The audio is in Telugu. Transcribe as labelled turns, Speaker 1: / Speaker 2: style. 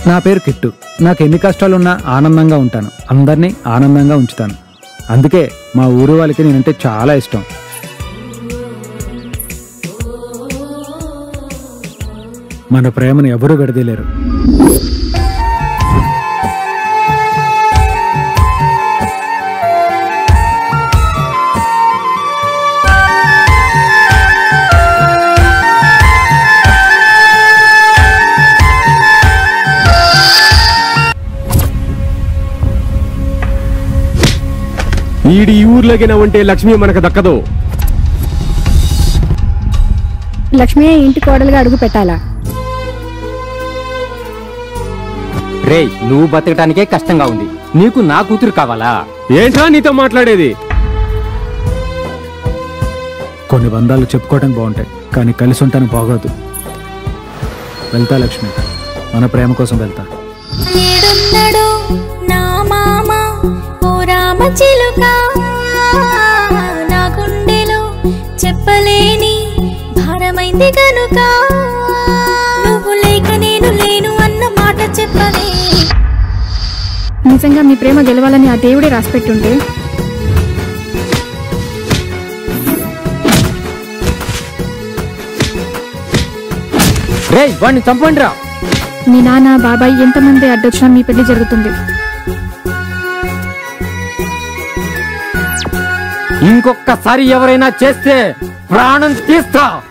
Speaker 1: నా పేరు కిట్టు నాకు ఎన్ని కష్టాలున్నా ఆనందంగా ఉంటాను అందరినీ ఆనందంగా ఉంచుతాను అందుకే మా ఊరు వాళ్ళకి నేనంటే చాలా ఇష్టం మన ప్రేమను ఎవరూ విడదీయలేరు
Speaker 2: ఈడి ఈ ఊర్లోకి ఉంటే లక్ష్మి మనకు దక్కదు
Speaker 3: లక్ష్మి ఇంటి కోడలుగా అడుగు పెట్టాలా
Speaker 4: రేయ్ నువ్వు బతకటానికే కష్టంగా ఉంది నీకు నా కూతురు కావాలా
Speaker 2: ఏంట్రా నీతో మాట్లాడేది
Speaker 1: కొన్ని బంధాలు చెప్పుకోవడానికి బాగుంటాయి కానీ కలిసి ఉండటానికి బాగోదు వెళ్తా లక్ష్మి మన ప్రేమ కోసం వెళ్తా
Speaker 5: ఏడున్నడు నా మామ ఓ రామ చిలుక నా గుండెలో చెప్పలేని భారమైంది గనుక నువ్వు లేక నేను లేను అన్న మాట చెప్పవే
Speaker 3: నిజంగా మీ ప్రేమ గెలవాలని ఆ దేవుడే రాసిపెట్టుంటే
Speaker 4: రేయ్ వాడిని చంపండి రా
Speaker 3: మీ నాన్న బాబాయ్ ఎంతమంది అడ్డొచ్చినా మీ పెళ్లి జరుగుతుంది
Speaker 4: ఇంకొకసారి ఎవరైనా చేస్తే ప్రాణం తీస్తా